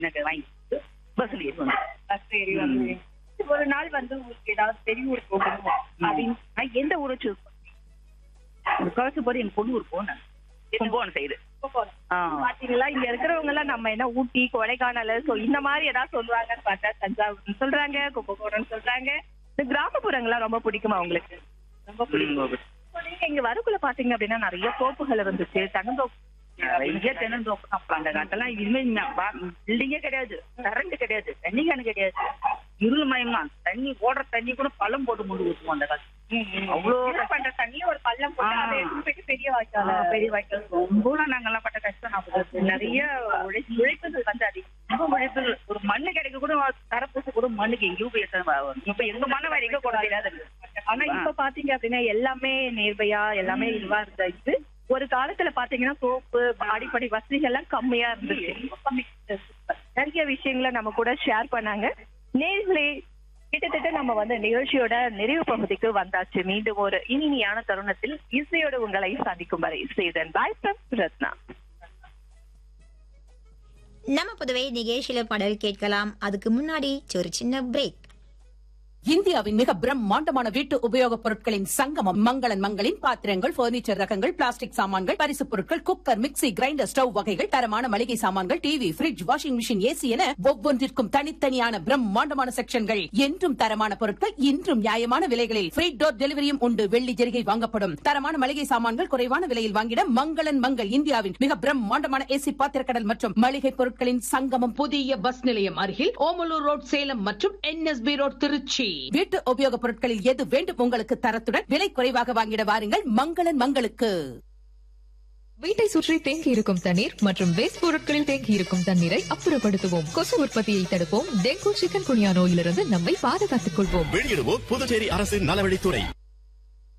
எனக்கு வாங்கி பஸ்ல ஏறி வந்து பஸ் ஏறி வந்து ஒரு நாள் வந்து உங்களுக்கு ஏதாவது பெரிய ஊர் போகணும் அப்படின்னு நான் எந்த ஊரை சூஸ் பண்ணேன் கவசம் போது எங்க பொண்ணு ஊர் போனேன் கும்பகோணம் சைடு போகணும். ஆ பாத்தீங்களா இங்க இருக்கிறவங்க எல்லாம் நம்ம என்ன ஊட்டி கொடைக்கானல் சோ இந்த மாதிரி ஏதாவது சொல்லுவாங்கன்னு பார்த்தா தஞ்சாவூர் சொல்றாங்க கும்பகோணம் சொல்றாங்க இந்த கிராமப்புறங்கள்லாம் ரொம்ப பிடிக்குமா உங்களுக்கு ரொம்ப பிடிக்கும் ம், So, நீங்க இங்க வரக்குள்ள பாத்தீங்க அப்படின்னா நிறைய தோப்புகள் இருந்துச்சு தென்னந்தோப்பு நிறைய தென்னந்தோப்பு அப்ப அந்த காலத்தெல்லாம் இதுமே பில்டிங்கே கிடையாது கரண்ட் கிடையாது தண்ணி கேனு கிடையாது இருள் மயமா தண்ணி ஓடுற தண்ணி கூட பழம் போட்டு முண்டு ஊற்றுவோம் அந்த காலத்துல அவ்வளோ யூஸ் பண்ற தண்ணி ஒரு பள்ளம் போட்டு ஆ. அதை எடுத்துட்டு போயிட்டு பெரிய வாய்க்கால பெரிய வாய்க்கால் ரொம்ப நாங்கெல்லாம் பட்ட கஷ்டம் நான் நிறைய உழை- உழைப்புகள் வந்து அதிகம் ரொம்ப உழைப்புகள் ஒரு மண்ணு கிடைக்க கூட தரப்பூசு கூட மண்ணுக்கு எங்கேயும் போய் எத்தனை வரும். இப்ப எங்க மண்ணை வேற எங்க கூட தெரியாது ஆனா இப்ப பாத்தீங்க அப்படின்னா எல்லாமே நேர்மையா எல்லாமே இதுவா இருந்துச்சு ஒரு காலத்துல பாத்தீங்கன்னா சோப்பு அடிப்படை வசதிகள் எல்லாம் கம்மியா இருந்துச்சு நிறைய விஷயங்களை நம்ம கூட ஷேர் பண்ணாங்க நேர்களே கிட்டத்தட்ட நம்ம வந்து நிகழ்ச்சியோட நிறைவு பகுதிக்கு வந்தாச்சு மீண்டும் ஒரு இனிமையான தருணத்தில் இசையோட உங்களை சந்திக்கும் வரை இசையுடன் பாய் ஃப்ரம் ரத்னா நம்ம புதுவை நிகேஷில பாடல் கேட்கலாம் அதுக்கு முன்னாடி ஒரு சின்ன பிரேக் இந்தியாவின் மிக பிரம்மாண்டமான வீட்டு உபயோகப் பொருட்களின் சங்கமம் மங்களன் மங்களின் பாத்திரங்கள் பர்னிச்சர் ரகங்கள் பிளாஸ்டிக் சாமான்கள் பரிசுப் பொருட்கள் குக்கர் மிக்ஸி கிரைண்டர் ஸ்டவ் வகைகள் தரமான மளிகை சாமான்கள் TV fridge washing machine AC என ஒவ்வொன்றிற்கும் தனித்தனியான பிரம்மாண்டமான செக்ஷன்கள் என்றும் தரமான பொருட்கள் இன்றும் நியாயமான விலைகளில் ஃப்ரீ டோர் டெலிவரியும் உண்டு வெள்ளி ஜெரிகை வாங்கப்படும் தரமான மளிகை சாமான்கள் குறைவான விலையில் வாங்கிட மங்களன் மங்கள் இந்தியாவின் மிக பிரம்மாண்டமான ஏசி பாத்திரக்கடல் மற்றும் மளிகை பொருட்களின் சங்கமம் புதிய பஸ் நிலையம் அருகில் ஓமலூர் ரோட் சேலம் மற்றும் என்எஸ்பி ரோட் திருச்சி வீட்டு உபயோகப் பொருட்களில் எது வேண்டும் உங்களுக்கு தரத்துடன் விலை குறைவாக வாங்கிட வாருங்கள் மங்களன் மங்களுக்கு வீட்டை சுற்றி தேங்கி இருக்கும் தண்ணீர் மற்றும் வேஸ்ட் பொருட்களில் தேங்கி இருக்கும் தண்ணீரை அப்புறப்படுத்துவோம் கொசு உற்பத்தியை தடுப்போம் டெங்கு சிக்கன் குனியா நோயிலிருந்து நம்மை பாதுகாத்துக் கொள்வோம் வெளியிடுவோர் புதுச்சேரி அரசின் நலவழித்துறை